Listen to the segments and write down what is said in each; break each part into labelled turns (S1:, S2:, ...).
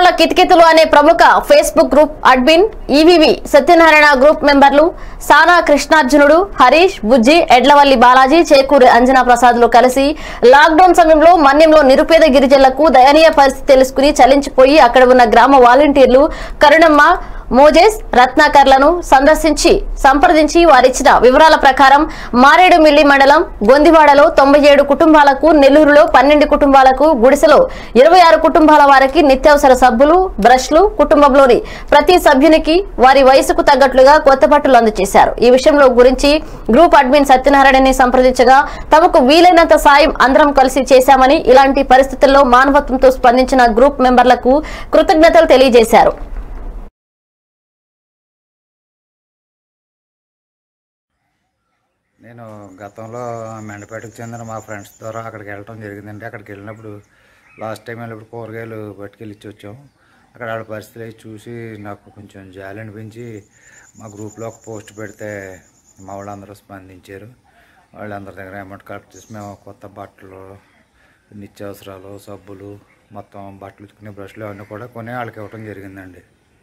S1: చిన్నారుల కితకితలు అనే ప్రముఖ Facebook group admin EVV Satyanarayana group మెంబర్లు సానా కృష్ణార్జునుడు హరీష్ బుజ్జి ఎడ్లవల్లి బాలాజీ చేకూరి అంజనా ప్రసాద్లు కలిసి లాక్డౌన్ సమయంలో మన్యంలో నిరుపేద గిరిజనులకు దయనీయ పరిస్థితి తెలుసుకుని చలించిపోయి అక్కడ ఉన్న గ్రామ వాలంటీర్లు కరుణమ్మ మోజేస్ రత్నాకర్లను సందర్శించి సంప్రదించి వారిచ్చిన వివరాల ప్రకారం మారేడుమిల్లి మండలం గొందివాడలో తొంభై ఏడు కుటుంబాలకు నెల్లూరులో పన్నెండు కుటుంబాలకు గుడిసెలో ఇరవై ఆరు కుటుంబాల వారికి నిత్యావసర సబ్బులు బ్రష్లు కుటుంబంలోని ప్రతి సభ్యునికి వారి వయసుకు తగ్గట్లుగా కొత్త బట్టలు అందజేశారు ఈ విషయంలో గురించి గ్రూప్ అడ్మిన్ సత్యనారాయణని సంప్రదించగా తమకు వీలైనంత సాయం అందరం కలిసి చేశామని ఇలాంటి పరిస్థితుల్లో మానవత్వంతో స్పందించిన గ్రూప్ మెంబర్లకు కృతజ్ఞతలు తెలియజేశారు
S2: నేను గతంలో మెండపేటకు చెందిన మా ఫ్రెండ్స్ ద్వారా అక్కడికి వెళ్ళడం జరిగిందండి అక్కడికి వెళ్ళినప్పుడు లాస్ట్ టైం వెళ్ళినప్పుడు కూరగాయలు పట్టుకెళ్ళి ఇచ్చి వచ్చాం అక్కడ వాళ్ళ పరిస్థితులు అవి చూసి నాకు కొంచెం జాలి అనిపించి మా గ్రూప్లో ఒక పోస్ట్ పెడితే మా వాళ్ళందరూ స్పందించారు వాళ్ళందరి దగ్గర అమౌంట్ కలెక్ట్ చేసి మేము కొత్త బట్టలు నిత్యావసరాలు సబ్బులు మొత్తం బట్టలు ఉతుకునే బ్రష్లు అవన్నీ కూడా కొని వాళ్ళకి ఇవ్వడం జరిగిందండి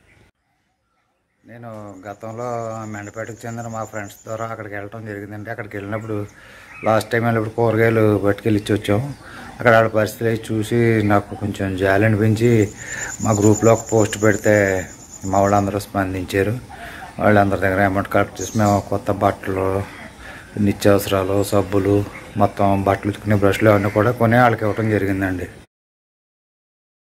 S2: నేను గతంలో మెండపేటకు చెందిన మా ఫ్రెండ్స్ ద్వారా అక్కడికి వెళ్ళడం జరిగిందండి అక్కడికి వెళ్ళినప్పుడు లాస్ట్ టైం వెళ్ళినప్పుడు కూరగాయలు పట్టుకెళ్ళి ఇచ్చి వచ్చాం అక్కడ వాళ్ళ పరిస్థితులు అవి చూసి నాకు కొంచెం జాలి అనిపించి మా గ్రూప్లో ఒక పోస్ట్ పెడితే మా వాళ్ళందరూ స్పందించారు వాళ్ళందరి దగ్గర అమౌంట్ కలెక్ట్ చేసి మేము కొత్త బట్టలు నిత్యావసరాలు సబ్బులు మొత్తం బట్టలు ఉతుకునే బ్రష్లు అవన్నీ కూడా కొని వాళ్ళకి ఇవ్వడం జరిగిందండి